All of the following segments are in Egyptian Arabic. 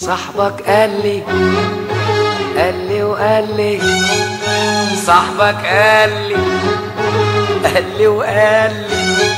صاحبك قال لي قال لي وقال لي صاحبك قال لي قال لي وقال لي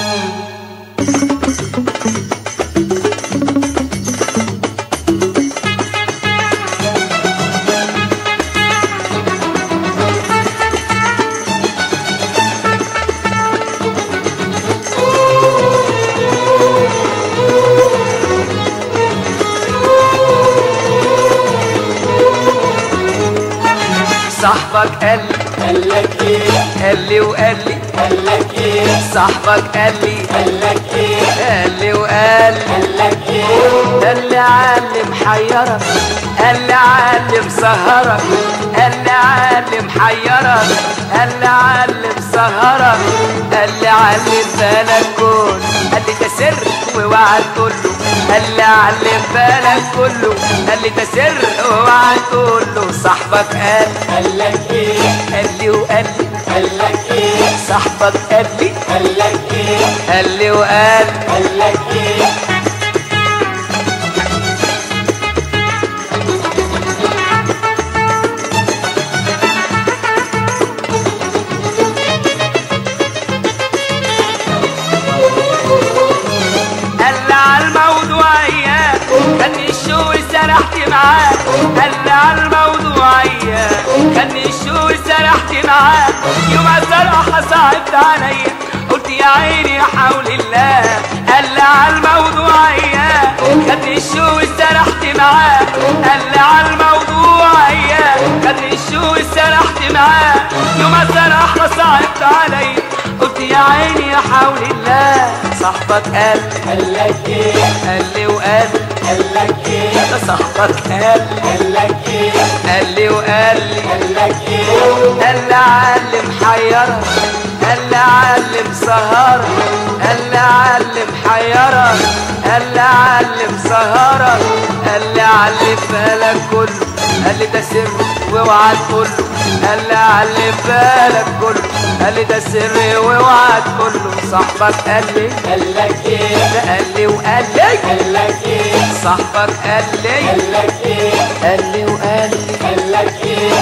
صاحبك قال لي قال لك ايه قال لي وقال لي قال لك ايه صاحبك قال لي قال لك ايه قال لي وقال لي قال لك ايه قال لي علم حيرك قال لي علم سهرك قال لي علم حيرك قال لي علم سهرك قال لي علم بالك كله قال لي ده سر ووعد كله قال لي علم بالك كله قال لي ده سر ووعد كله صاحبك قال قال لك ايه قال لي وقال لي قال لك ايه صاحبك قال لي قال لك ايه قال لي وقال لي قال لك ايه قال لي على الموضوعية خدني الشوق سرحت معاه قال لي على الموضوعية خدني الشوق سرحت معاه يوم الصراحة صعبت عليا قلت يا عيني يا حول الله قال لي على الموضوعية خدني الشوق سرحت معاه قال لي على الموضوعية خدني الشوق سرحت معاه يوم الصراحة صعبت عليا قلت يا عيني يا حول الله صاحبك قال قال لك ايه قال لي وقال قال لك ايه ده صاحبك قال قال لك ايه قال لي وقال لي قال لك ايه قال لي علم حيرك قال لي علم سهرك قال لي علم حيرك قال لي علم سهرك قال لي علم بالك كله قال لي ده سر واوعى تقوله قال لي علم بالك كله قال لي ده سر واوعى تقوله صاحبك قال لي قال لك ايه ده قال لي وقال لي قال لك ايه صاحبك قال لي قال لك ايه قال لي وقال لي قال لك ايه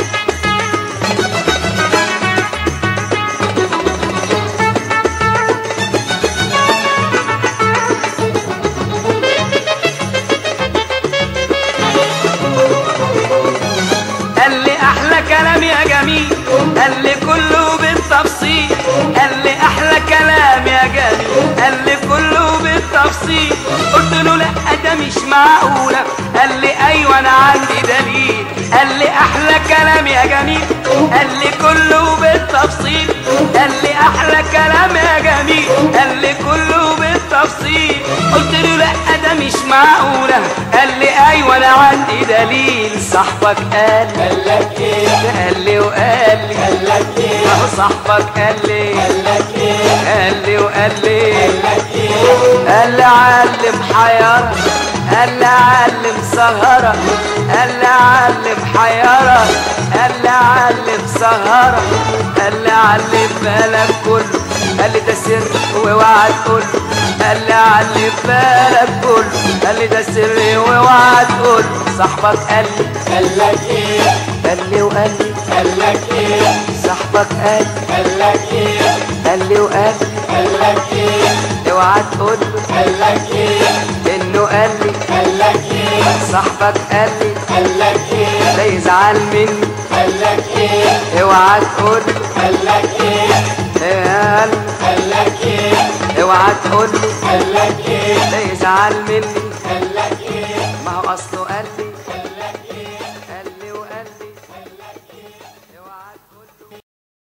قال لي احلى كلام يا جميل قال لي كله بالتفصيل قال لي احلى كلام يا جميل قال لي كله بالتفصيل قلت له لا ده مش معقوله قال لي ايوه انا عندي دليل قال لي احلى كلام يا جميل قال لي كله بالتفصيل قال لي احلى كلام يا جميل قال لي كله بالتفصيل قلت له لا ده مش معقوله قال لي ايوه انا عندي دليل صاحبك قال قال لك ايه قال لي وقال لي قال لك ايه اهو صاحبك قال لي قال لك ايه قال لي وقال لي قال لك ايه قال لي علم حيرك قال لي علم سهرك قال لي علم حيرك قال لي علم سهرك قال لي علم بالك كله قال لي ده سر واوعى تقوله قال لي علم بالك كله قال لي ده سر واوعى تقوله صاحبك قال لي قال لك ايه قال لي وقال لي قال لك ايه صاحبك قال قال لك ايه قال لي وقال لي قال لك ايه اوعى تقول له قال لك ايه انه قال لي قال لك ايه صاحبك قال لي قال لك ايه لا يزعل مني قال لك ايه اوعى تقول له قال لك ايه قال قال لك ايه اوعى تقول له قال لك ايه لا يزعل مني قال